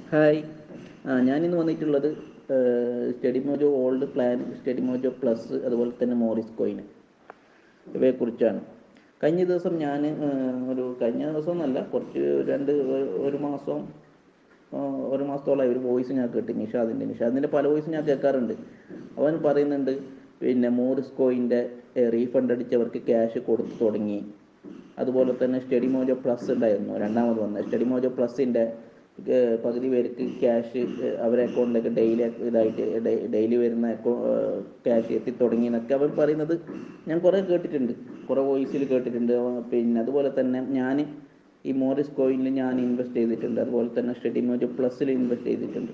Hi ആ ഞാനിന്ന് വന്നിട്ടുള്ളത് study mojo old plan study mojo plus അതുപോലെ തന്നെ മോറിസ് കോയിൻ ഇവയെക്കുറിച്ചാണ് കഴിഞ്ഞ ദിവസം ഞാൻ ഒരു കഴിഞ്ഞ ദിവസം എന്നല്ല കുറച്ച് രണ്ട് ഒരു- ഒരു മാസം ആ, ഒരു മാസത്തോളമായി ഒരു വോയിസ് ഞാൻ കേട്ടു നിഷാദിൻ്റെ നിഷാദിൻ്റെ പല വോയിസ് ഞാൻ കേൾക്കാറുണ്ട് അവൻ പറയുന്നുണ്ട് പിന്നെ മോറിസ് കോയിൻ്റെ റീഫണ്ട് അടിച്ചവർക്ക് ക്യാഷ് കൊടുത്തു തുടങ്ങി അതുപോലെ തന്നെ സ്റ്റഡി മോജോ പ്ലസ് ഉണ്ടായിരുന്നു രണ്ടാമത് വന്ന സ്റ്റഡി മോജോ പ്ലസിൻ്റെ പകുതി പേർക്ക് ക്യാഷ് അവരെ അക്കൗണ്ടിലേക്ക് ഡെയിലി ഇതായിട്ട് ഡെയിലി വരുന്ന ക്യാഷ് എത്തി തുടങ്ങി എന്നൊക്കെ അവർ പറയുന്നത് ഞാൻ കുറേ കേട്ടിട്ടുണ്ട് കുറേ വോയിസിൽ കേട്ടിട്ടുണ്ട് പിന്നെ അതുപോലെ തന്നെ ഞാൻ ഈ മോറിസ് കോയിനിൽ ഞാൻ ഇൻവെസ്റ്റ് ചെയ്തിട്ടുണ്ട് അതുപോലെ തന്നെ സ്റ്റഡി മോജോ പ്ലസ്സിൽ ഇൻവെസ്റ്റ് ചെയ്തിട്ടുണ്ട്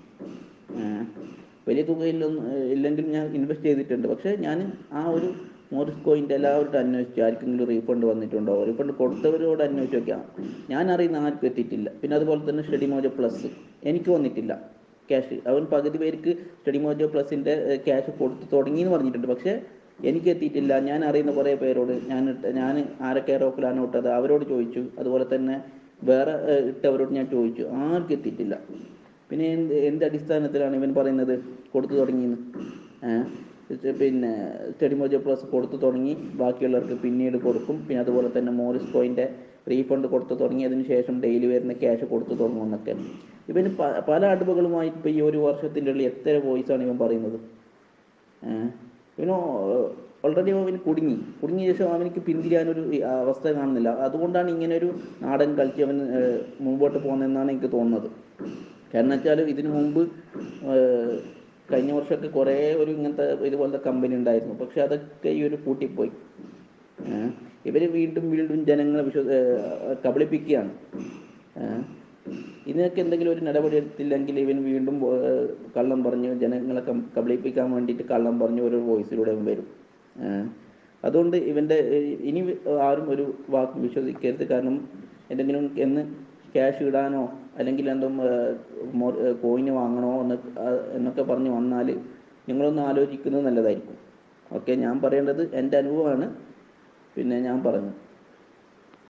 ആ, വലിയ തുകയിലൊന്നും ഇല്ലെങ്കിലും ഞാൻ ഇൻവെസ്റ്റ് ചെയ്തിട്ടുണ്ട് പക്ഷേ ഞാൻ ആ ഒരു മോറിസ് കോയിൻ്റെ എല്ലാവരോടും അന്വേഷിച്ചു ആർക്കെങ്കിലും റീഫണ്ട് വന്നിട്ടുണ്ടോ റീഫണ്ട് കൊടുത്തവരോട് അന്വേഷിച്ച് നോക്കാം ഞാൻ അറിയുന്ന ആർക്കും എത്തിയിട്ടില്ല പിന്നെ അതുപോലെ തന്നെ സ്റ്റഡി മോജോ പ്ലസ് എനിക്ക് വന്നിട്ടില്ല ക്യാഷ് അവൻ പകുതി പേർക്ക് സ്റ്റഡി മോജോ പ്ലസിൻ്റെ ക്യാഷ് കൊടുത്തു തുടങ്ങി എന്ന് പറഞ്ഞിട്ടുണ്ട് പക്ഷേ എനിക്ക് എത്തിയിട്ടില്ല ഞാൻ അറിയുന്ന കുറേ പേരോട് ഞാൻ ഇട്ട- ഞാൻ ആരൊക്കെ റോക്കിലാണ് ഇട്ടത് അവരോട് ചോദിച്ചു അതുപോലെ തന്നെ വേറെ ഏഹ്, ഇട്ടവരോട് ഞാൻ ചോദിച്ചു ആർക്കും എത്തിയിട്ടില്ല പിന്നെ എന്ത് എന്ത് അടിസ്ഥാനത്തിലാണ് ഇവൻ പറയുന്നത് കൊടുത്തു തുടങ്ങിയെന്ന് ഏഹ്? ഇത് പിന്നെ സ്റ്റഡി മോജോ പ്ലസ് കൊടുത്തു തുടങ്ങി ബാക്കിയുള്ളവർക്ക് പിന്നീട് കൊടുക്കും പിന്നെ അതുപോലെ തന്നെ മോറിസ് കോയിൻ്റെ റീഫണ്ട് കൊടുത്തു തുടങ്ങി അതിന് ശേഷം ഡെയിലി വരുന്ന ക്യാഷ് കൊടുത്തു തുടങ്ങും എന്നൊക്കെ ഇവന് പ- പല അടവുകളുമായി ഇപ്പോൾ ഈ ഒരു വർഷത്തിൻ്റെ ഉള്ളിൽ എത്ര വോയിസാണ് ഇവൻ പറയുന്നത് ഏഹ്? ഇവന് ഓൾറെഡി അവന് കുടുങ്ങി കുടുങ്ങിയ ശേഷം അവനിക്ക് പിന്തിരിയാനൊരു ഈ അവസ്ഥ കാണുന്നില്ല അതുകൊണ്ടാണ് ഇങ്ങനെ ഒരു നാടൻ കളിച്ച് അവൻ ഏഹ്, മുമ്പോട്ട് പോകുന്നതെന്നാണ് എനിക്ക് തോന്നുന്നത് കാരണം വെച്ചാൽ ഇതിനു മുമ്പ് ഏഹ്, കഴിഞ്ഞ വർഷമൊക്കെ കുറേ ഒരു ഇങ്ങനത്തെ ഇതുപോലത്തെ കമ്പനി ഉണ്ടായിരുന്നു പക്ഷെ അതൊക്കെ ഈ ഒരു പൂട്ടിപ്പോയി ഏഹ്, ഇവര് വീണ്ടും വീണ്ടും ജനങ്ങളെ വിശ്വ ഏഹ്, കബളിപ്പിക്കുകയാണ് ഏഹ്, ഇതിനൊക്കെ എന്തെങ്കിലും ഒരു നടപടി എടുത്തില്ലെങ്കിൽ ഇവൻ വീണ്ടും ഏഹ്, കള്ളം പറഞ്ഞ് ജനങ്ങളെ കം- കബളിപ്പിക്കാൻ വേണ്ടിയിട്ട് കള്ളം പറഞ്ഞ് ഒരു വോയിസിലൂടെ അവൻ വരും ഏഹ്, അതുകൊണ്ട് ഇവൻ്റെ ഏഹ്, ഇനി ആരും ഒരു വാക്കും വിശ്വസിക്കരുത് കാരണം എന്തെങ്കിലും എന്ന് ക്യാഷ് ഇടാനോ അല്ലെങ്കിൽ എന്തോ കോയിന് വാങ്ങണോ എന്ന് ആ- എന്നൊക്കെ പറഞ്ഞ് വന്നാൽ നിങ്ങളൊന്ന് ആലോചിക്കുന്നത് നല്ലതായിരിക്കും ഓക്കെ ഞാൻ പറയേണ്ടത് എൻ്റെ അനുഭവമാണ് പിന്നെ ഞാൻ പറഞ്ഞു